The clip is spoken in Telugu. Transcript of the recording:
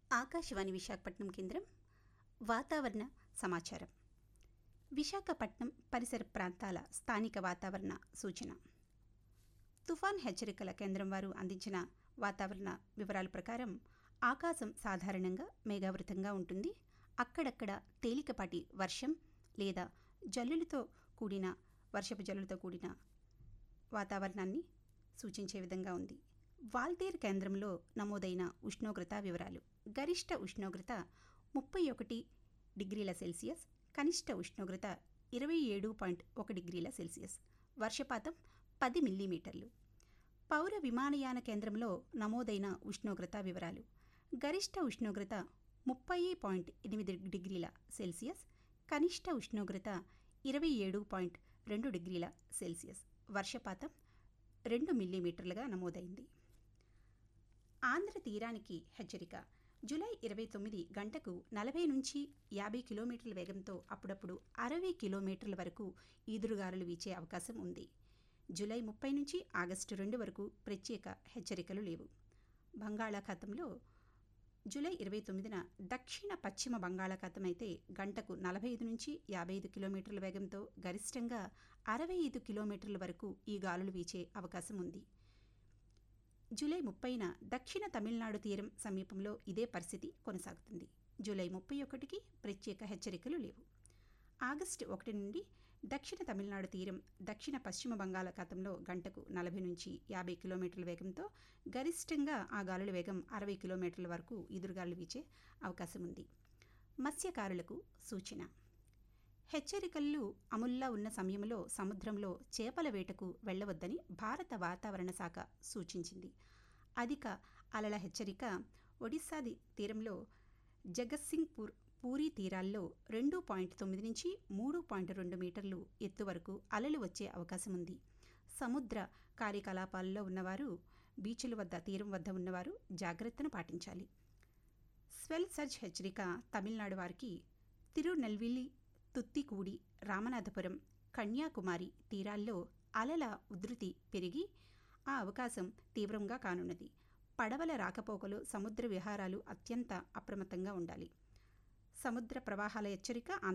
ఆకాశవాణి విశాఖపట్నం కేంద్రం వాతావరణ సమాచారం విశాఖపట్నం పరిసర ప్రాంతాల స్థానిక వాతావరణ సూచన తుఫాన్ హెచ్చరికల కేంద్రం వారు అందించిన వాతావరణ వివరాల ప్రకారం ఆకాశం సాధారణంగా మేఘావృతంగా ఉంటుంది అక్కడక్కడ తేలికపాటి వర్షం లేదా జల్లులతో కూడిన వర్షపు జల్లులతో కూడిన వాతావరణాన్ని సూచించే విధంగా ఉంది వాల్తేర్ కేంద్రంలో నమోదైన ఉష్ణోగ్రత వివరాలు గరిష్ట ఉష్ణోగ్రత ముప్పై ఒకటి డిగ్రీల సెల్సియస్ కనిష్ట ఉష్ణోగ్రత ఇరవై ఏడు పాయింట్ ఒక డిగ్రీల సెల్సియస్ వర్షపాతం పది మిల్లీమీటర్లు పౌర విమానయాన కేంద్రంలో నమోదైన ఉష్ణోగ్రత వివరాలు గరిష్ట ఉష్ణోగ్రత ముప్పై పాయింట్ ఎనిమిది డిగ్రీల సెల్సియస్ కనిష్ట ఉష్ణోగ్రత ఇరవై ఏడు పాయింట్ రెండు డిగ్రీల సెల్సియస్ వర్షపాతం రెండు మిల్లీమీటర్లుగా నమోదైంది ఆంధ్ర తీరానికి హెచ్చరిక జూలై ఇరవై తొమ్మిది గంటకు నలభై నుంచి యాభై కిలోమీటర్ల వేగంతో అప్పుడప్పుడు అరవై కిలోమీటర్ల వరకు ఈదురుగాలులు వీచే అవకాశం ఉంది జూలై ముప్పై నుంచి ఆగస్టు రెండు వరకు ప్రత్యేక హెచ్చరికలు లేవు బంగాళాఖాతంలో జూలై ఇరవై తొమ్మిదిన దక్షిణ పశ్చిమ బంగాళాఖాతం అయితే గంటకు నలభై ఐదు నుంచి యాభై ఐదు కిలోమీటర్ల వేగంతో గరిష్టంగా అరవై ఐదు కిలోమీటర్ల వరకు ఈ గాలులు వీచే అవకాశం ఉంది జూలై ముప్పైన దక్షిణ తమిళనాడు తీరం సమీపంలో ఇదే పరిస్థితి కొనసాగుతుంది జూలై ముప్పై ఒకటికి ప్రత్యేక హెచ్చరికలు లేవు ఆగస్టు ఒకటి నుండి దక్షిణ తమిళనాడు తీరం దక్షిణ పశ్చిమ బంగాళాఖాతంలో గంటకు నలభై నుంచి యాభై కిలోమీటర్ల వేగంతో గరిష్టంగా ఆ గాలుల వేగం అరవై కిలోమీటర్ల వరకు ఎదురుగాలు వీచే అవకాశం ఉంది మత్స్యకారులకు సూచన హెచ్చరికలు అమల్లో ఉన్న సమయంలో సముద్రంలో చేపల వేటకు వెళ్లవద్దని భారత వాతావరణ శాఖ సూచించింది అధిక అలల హెచ్చరిక ఒడిశా తీరంలో జగత్సింగ్పూర్ పూరీ తీరాల్లో రెండు పాయింట్ తొమ్మిది నుంచి మూడు పాయింట్ రెండు మీటర్లు ఎత్తు వరకు అలలు వచ్చే అవకాశం ఉంది సముద్ర కార్యకలాపాల్లో ఉన్నవారు బీచ్ల వద్ద తీరం వద్ద ఉన్నవారు జాగ్రత్తను పాటించాలి స్వెల్ సర్జ్ హెచ్చరిక తమిళనాడు వారికి తిరునెల్వేలి తుత్తికూడి రామనాథపురం కన్యాకుమారి తీరాల్లో అలల ఉధృతి పెరిగి ఆ అవకాశం తీవ్రంగా కానున్నది పడవల రాకపోకలు సముద్ర విహారాలు అత్యంత అప్రమత్తంగా ఉండాలి సముద్ర ప్రవాహాల హెచ్చరిక